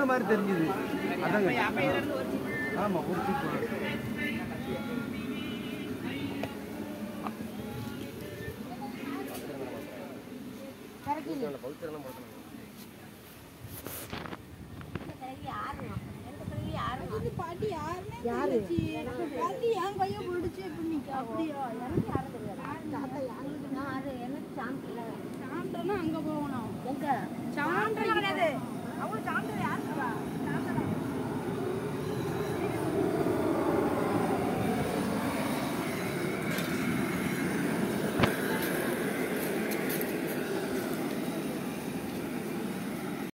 வந்த மாதிரி தெரிஞ்சுது அதாங்க ஆமா ஒரு சீப்பு பாட்டி யாருமே யாரு பாட்டி என் கையை பிடிச்சி இப்ப நிக்க அப்படியா எனக்கு யாரும் தெரியாது தாத்தா யாருக்கு யாரு எனக்கு சாப்பிடல சாப்பிட்டோன்னா அங்க போகணும் எங்க சாப்பிட்டு கிடையாது அவங்க சாப்பிட்டது